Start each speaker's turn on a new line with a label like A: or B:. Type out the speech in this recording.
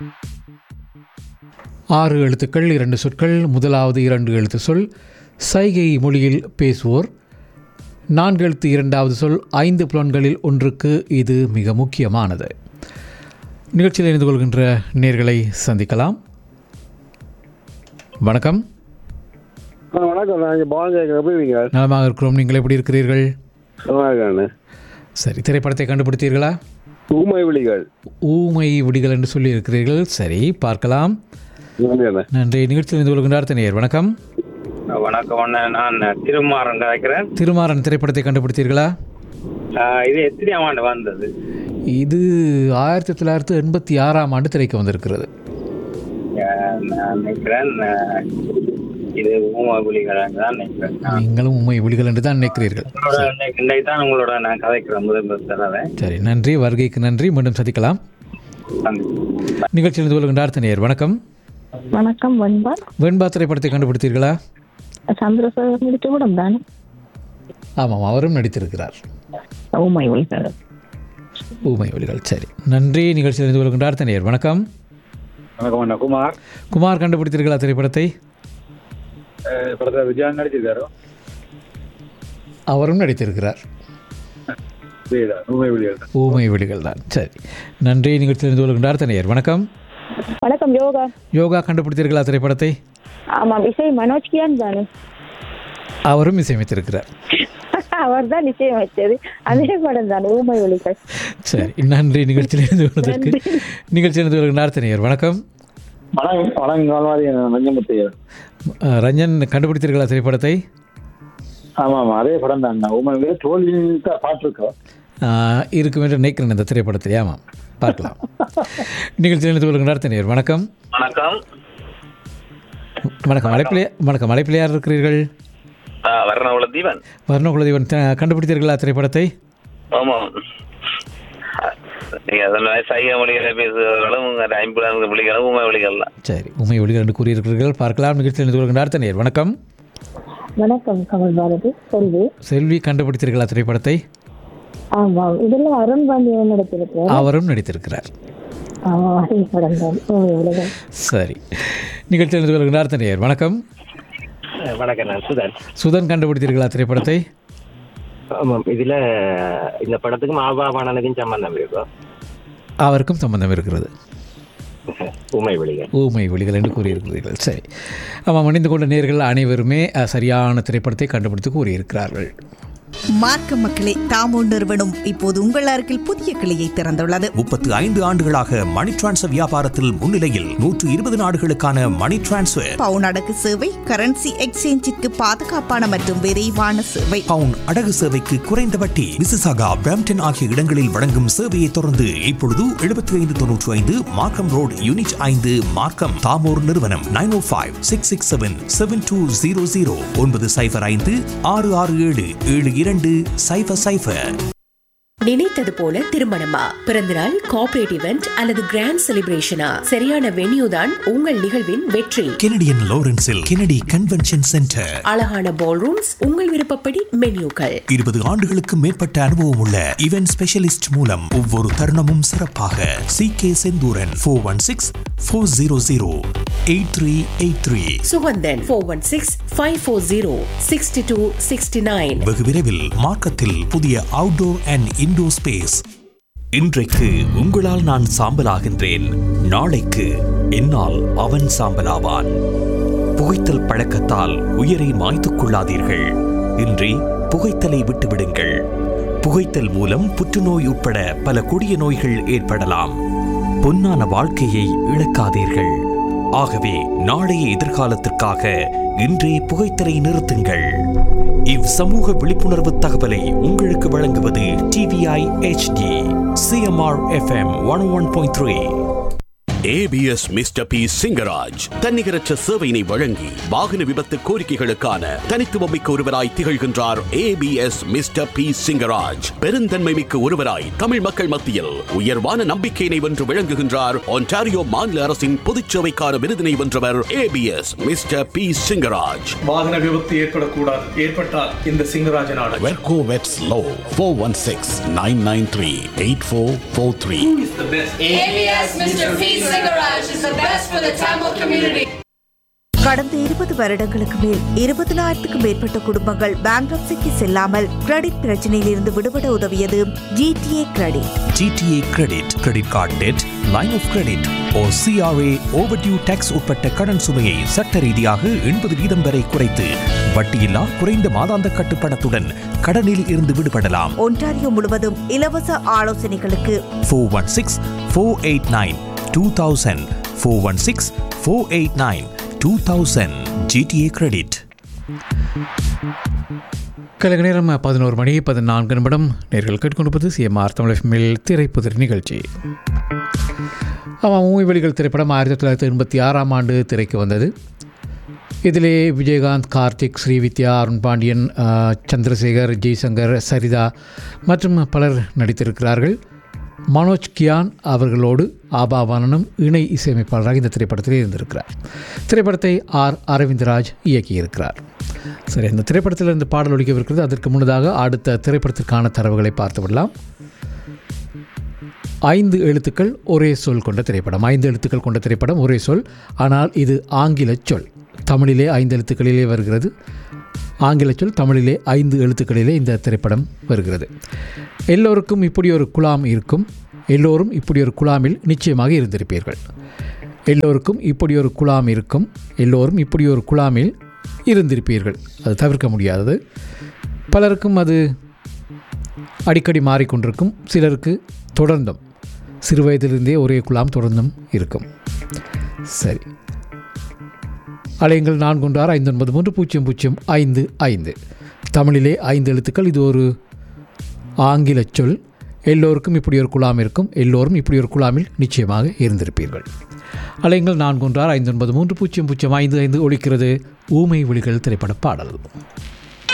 A: ஆறு எழுத்துக்கள் இரண்டு சொற்கள் முதலாவது இரண்டு எழுத்து சொல் சைகை மொழியில் பேசுவோர் நான்கு எழுத்து இரண்டாவது சொல் ஐந்து புலன்களில் ஒன்றுக்கு இது மிக முக்கியமானது நிகழ்ச்சியில் இணைந்து கொள்கின்ற நேர்களை சந்திக்கலாம் வணக்கம்
B: ஆ வணக்கம் நான் இங்கே பவன் கேட்குறேன் எப்படி இருக்கீங்க
A: நலமாக இருக்கிறோம் நீங்கள் எப்படி இருக்கிறீர்கள்
B: நல்லா இருக்கானு
A: சரி திரைப்படத்தை கண்டுபிடித்தீர்களா
B: ஊமை விழிகள்
A: ஊமை விடிகள் என்று சொல்லி இருக்கிறீர்கள் சரி பார்க்கலாம்
B: நன்றிண்ணே
A: நன்றி நிகழ்ச்சியில் இணைந்து கொள்கின்றார் தனியர் வணக்கம்
C: வணக்கம் அண்ணா. நான் திருமாறன் கதைக்கிறேன்
A: திருமாறன் திரைப்படத்தை கண்டுபிடித்தீர்களா
C: ஆஹ் இது எத்தனையாம் ஆண்டு வந்தது
A: இது ஆயிரத்தி தொள்ளாயிரத்தி எண்பத்தி ஆறாம் ஆண்டு திரைக்கு வந்திருக்கிறது
C: ஆஹ் நான் நினைக்கிறேன் ஆஹ் இது ஊமா புலிகள் தான் நினைக்கிறேன் நான்
A: நீங்களும் உண்மை விழிகள் என்று தான் நினைக்கிறீர்கள்
C: உங்களோட இன்னைக்கு- இன்னைக்கு தான் உங்களோட நான் கதைக்கிறேன் முதல் முதல் தடவை
A: சரி நன்றி வருகைக்கு நன்றி மீண்டும் சந்திக்கலாம்
C: சந்திப்போம்.
A: நிகழ்ச்சியில் இருந்து கொள்கின்றார் தனியர் வணக்கம்
D: வணக்கம் வெண்பா
A: வெண்பா திரைப்படத்தை கண்டுபிடித்தீர்களா
D: சந்திரசேகர் முடிச்ச கூடம் தானே
A: ஆமாம் அவரும் நடித்திருக்கிறார்
D: உமை ஒளிகள்
A: ஊமை ஒலிகள் சரி நன்றி நிகழ்ச்சியில் இருந்து கொள்கின்றார் தனியர் வணக்கம்
E: வணக்கம் அண்ணா குமார்
A: குமார் கண்டுபிடித்தீர்களா திரைப்படத்தை
E: அஹ் படத்துல விஜயா நடிச்சிருக்காரு
A: அவரும் நடித்திருக்கிறார்
E: புரியுதா உண்மை விழிகள் தான்
A: ஊமை விழிகள் தான் சரி நன்றி நிகழ்ச்சியில் இருந்து கொள்கின்றார் தனியர் வணக்கம்
D: வணக்கம் யோகா
A: யோகா கண்டுபிடித்தீர்களா திரைப்படத்தை
D: ஆமாம் இசை மனோஜ் கியான் தானே
A: அவரும் இசையமைத்திருக்கிறார்
D: அவர் தான் நிச்சயம் வச்சது அதே படம் தான் ஊமை ஒளிகள்
A: சரி நன்றி நிகழ்ச்சியில் இருந்து கொள்வதற்கு நிகழ்ச்சியில் இருந்து கொள்கின்றார் தனியர் வணக்கம்
E: வணக்கம் வணக்கம் கால்வாதி மஞ்சமுத்தையர்
A: அஹ், ரஞ்சன் கண்டுபிடித்தீர்களா திரைப்படத்தை
E: ஆமா ஆமா அதே படம் தான் உண்மை விழிகள் தோல்வியின் தான் பாட்டிருக்கோம்
A: அஹ், இருக்கும் என்று நினைக்கிறேன் இந்த திரைப்படத்தை ஆமாம் பார்க்கலாம் நிகழ்ச்சியில் இருந்து கொள்கின்றார் தனியர் வணக்கம்
C: வணக்கம்
A: வணக்கம் அழைப்பிலே வணக்கம் அழைப்பிலே யார் இருக்கிறீர்கள்
C: வர்ணகுல தீபன்
A: வர்ணகுலதேவன் த- கண்டுபிடித்தீர்களா திரைப்படத்தை
C: ஆமாம் நீங்க அதனால சைக மொழிகளை பேசுகிறவர்களும் உங்க ஐம்பது மொழிகளும் ஊமை மொழிகள் தான்
A: சரி உண்மை ஒளிகள் என்று கூறியிருக்கிறீர்கள் பார்க்கலாம் நிகழ்ச்சியில் இருந்து கொள்கின்றார் தனியர் வணக்கம்
D: வணக்கம் கமல் பாரதி செல்வி
A: செல்வி கண்டுபிடித்தீர்களா திரைப்படத்தை
D: ஆமாம் இதில் அருண் பாண்டியன் நடித்திருக்கிறேன்
A: அவரும் நடித்திருக்கிறார்
D: ஆமாம் அதே படம் தான் ஊமை ஒளிகள்
A: சரி நிகழ்ச்சியில் இருந்து கொள்கின்றார் தனியர் வணக்கம்
F: வணக்கம் நான் சுதன்
A: சுதன் கண்டுபிடித்தீர்களா திரைப்படத்தை
F: ஆமாம் இதுல இந்த படத்துக்கு மாபாபானனுக்கும் சம்பந்தம் இருக்கும்
A: அவருக்கும் சம்பந்தம் இருக்கிறது
F: உமை வெளிகள்
A: ஊமை ஒளிகள் என்று கூறியிருக்கிறீர்கள் சரி ஆமாம் அணிந்து கொண்ட நேர்கள் அனைவருமே அஹ், சரியான திரைப்படத்தை கண்டுபிடித்து கூறியிருக்கிறார்கள்
G: மார்க்க மக்களே தாமோ நிறுவனம் இப்போது உங்கள் அருகில் புதிய கிளையை திறந்துள்ளது
H: முப்பத்து ஐந்து ஆண்டுகளாக மணி டிரான்ஸ்ஃபர் வியாபாரத்தில் முன்னிலையில் நூற்று இருபது நாடுகளுக்கான மணி டிரான்ஸ்ஃபர்
G: பவுன் அடகு சேவை கரன்சி எக்ஸ்சேஞ்சிற்கு பாதுகாப்பான மற்றும் விரைவான சேவை
H: பவுன் அடகு சேவைக்கு குறைந்த வட்டி மிசிசாகா பிரம்டன் ஆகிய இடங்களில் வழங்கும் சேவையை தொடர்ந்து இப்பொழுது எழுபத்தி ஐந்து தொன்னூற்றி ஐந்து மார்க்கம் ரோடு யூனிட் ஐந்து மார்க்கம் தாமோர் நிறுவனம் nine O five six six seven seven two zero zero ஒன்பது சைஃபர் ஐந்து ஆறு ஆறு ஏழு ஏழு இரண்டு சைஃபர் சைஃபர்
I: நினைத்தது போல திருமணமா பிறந்தநாள் கார்ப்பரேட் இவெண்ட் அல்லது கிராண்ட் செலிப்ரேஷனா சரியான வென்யூ தான் உங்கள் நிகழ்வின் வெற்றி
H: கெனடியன் லாரன்ஸில் கெனடி கன்வென்ஷன் சென்டர்
I: அழகான பால் ரூம்ஸ் உங்கள் விருப்பப்படி மென்யூக்கள்
H: இருபது ஆண்டுகளுக்கு மேற்பட்ட அனுபவம் உள்ள இவென்ட் ஸ்பெஷலிஸ்ட் மூலம் ஒவ்வொரு தருணமும் சிறப்பாக C K Senthuran four one six four zero zero eight three eight three
I: Suganthan four one six five four zero sixty two sixty nine
H: வெகு விரைவில் மார்க்கத்தில் புதிய அவுட்டோர் அண்ட் இன்டோர் ஸ்பேஸ் இன்றைக்கு உங்களால் நான் சாம்பலாகின்றேன் நாளைக்கு என்னால் அவன் சாம்பலாவான் புகைத்தல் பழக்கத்தால் உயிரை மாய்த்துக் கொள்ளாதீர்கள் இன்றி புகைத்தலை விட்டுவிடுங்கள் புகைத்தல் மூலம் புற்றுநோய் உட்பட பல கொடிய நோய்கள் ஏற்படலாம் பொன்னான வாழ்க்கையை இழக்காதீர்கள் ஆகவே நாளைய எதிர்காலத்திற்காக இன்றே புகைத்தலை நிறுத்துங்கள் இவ் சமூக விழிப்புணர்வு தகவலை உங்களுக்கு வழங்குவது TVI HD CMR FM one one point three
J: ABS mister P Singaraj தன்னிகரற்ற சேவையினை வழங்கி வாகன விபத்து கோரிக்கைகளுக்கான தனித்துவமிக்க ஒருவராய் திகழ்கின்றார் ஏபிஎஸ் மிஸ்டர் பி சிங்கராஜ் பெருந்தன்மை மிக்க ஒருவராய் தமிழ் மக்கள் மத்தியில் உயர்வான நம்பிக்கையினை வென்று விளங்குகின்றார் ஒன்டாரியோ மாநில அரசின் பொதுச்சேவைக்கான விருதினை வென்றவர் ஏபிஎஸ் மிஸ்டர் பி சிங்கராஜ்
K: வாகன விபத்து ஏற்படக்கூடாது ஏற்பட்டால் இந்த சிங்கராஜன் ஆடு
J: வெர்கோ வெட்ஸ் லோ four one six nine nine three eight four four three
K: the best
L: ABS Mr. P. Cigarette.
G: கடந்த இருபது வருடங்களுக்கு மேல் இருபதினாயிரத்துக்கும் மேற்பட்ட குடும்பங்கள் பேங்க்ரப்சிக்கு செல்லாமல் கிரெடிட் பிரச்சனையில் இருந்து விடுபட உதவியது GTA credit
H: GTA credit credit card debt line of credit ஓ சிஆர்ஏ ஓவர்டியூ டேக்ஸ் உட்பட்ட கடன் சுமையை சட்ட ரீதியாக எண்பது வீதம் வரை குறைத்து வட்டியில்லா குறைந்த மாதாந்த கட்டுப்பணத்துடன் கடனில் இருந்து விடுபடலாம்
G: ஒன்டாரியோ முழுவதும் இலவச ஆலோசனைகளுக்கு
H: four one six four eight nine two thousand four one six four eight nine two thousand GTA credit
A: கலக நேரம் பதினோரு மணி பதினான்கு நிமிடம் நேர்கள் கேட்டுக்கொண்டிருப்பது சிஎம்ஆர் தமிழ் திரைப்புதிர் நிகழ்ச்சி ஆமாம் மூவி வெளிகள் திரைப்படம் ஆயிரத்தி தொள்ளாயிரத்தி எண்பத்தி ஆறாம் ஆண்டு திரைக்கு வந்தது இதிலே விஜயகாந்த் கார்த்திக் ஸ்ரீவித்யா அருண் பாண்டியன் ஆஹ், சந்திரசேகர் ஜெய்சங்கர் சரிதா மற்றும் பலர் நடித்திருக்கிறார்கள் மனோஜ் கியான் அவர்களோடு ஆபாவானனும் இணை இசையமைப்பாளராக இந்த திரைப்படத்தில் இருந்திருக்கிறார் திரைப்படத்தை ஆர் அரவிந்தராஜ் இயக்கியிருக்கிறார் சரி இந்த திரைப்படத்தில் இருந்து பாடல் ஒழிக்கவிருக்கிறது அதற்கு முன்னதாக அடுத்த திரைப்படத்திற்கான தரவுகளை பார்த்து விடலாம் ஐந்து எழுத்துக்கள் ஒரே சொல் கொண்ட திரைப்படம் ஐந்து எழுத்துக்கள் கொண்ட திரைப்படம் ஒரே சொல் ஆனால் இது ஆங்கில சொல் தமிழிலே ஐந்து எழுத்துக்களிலே வருகிறது ஆங்கில சொல் தமிழிலே ஐந்து எழுத்துக்களிலே இந்த திரைப்படம் வருகிறது எல்லோருக்கும் இப்படி ஒரு குழாம் இருக்கும் எல்லோரும் இப்படி ஒரு குழாமில் நிச்சயமாக இருந்திருப்பீர்கள் எல்லோருக்கும் இப்படி ஒரு குழாம் இருக்கும் எல்லோரும் இப்படி ஒரு குழாமில் இருந்திருப்பீர்கள் அது தவிர்க்க முடியாதது பலருக்கும் அது அடிக்கடி மாறிக்கொண்டிருக்கும் சிலருக்கு தொடர்ந்தும் சிறு வயதிலிருந்தே ஒரே குழாம் தொடர்ந்தும் இருக்கும் சரி அலையங்கள் நான்கு ஒன்று ஆறு ஐந்து ஒன்பது மூன்று பூஜ்ஜியம் பூஜ்ஜியம் ஐந்து ஐந்து தமிழிலே ஐந்து எழுத்துக்கள் இது ஒரு ஆங்கில சொல் எல்லோருக்கும் இப்படி ஒரு குழாம் இருக்கும் எல்லோரும் இப்படி ஒரு குழாமில் நிச்சயமாக இருந்திருப்பீர்கள் அலையங்கள் நான்கு ஒன்று ஆறு ஐந்து ஒன்பது மூன்று பூஜ்ஜியம் பூஜ்ஜியம் ஐந்து ஐந்து ஒழிக்கிறது ஊமை ஒளிகள் திரைப்பட பாடல்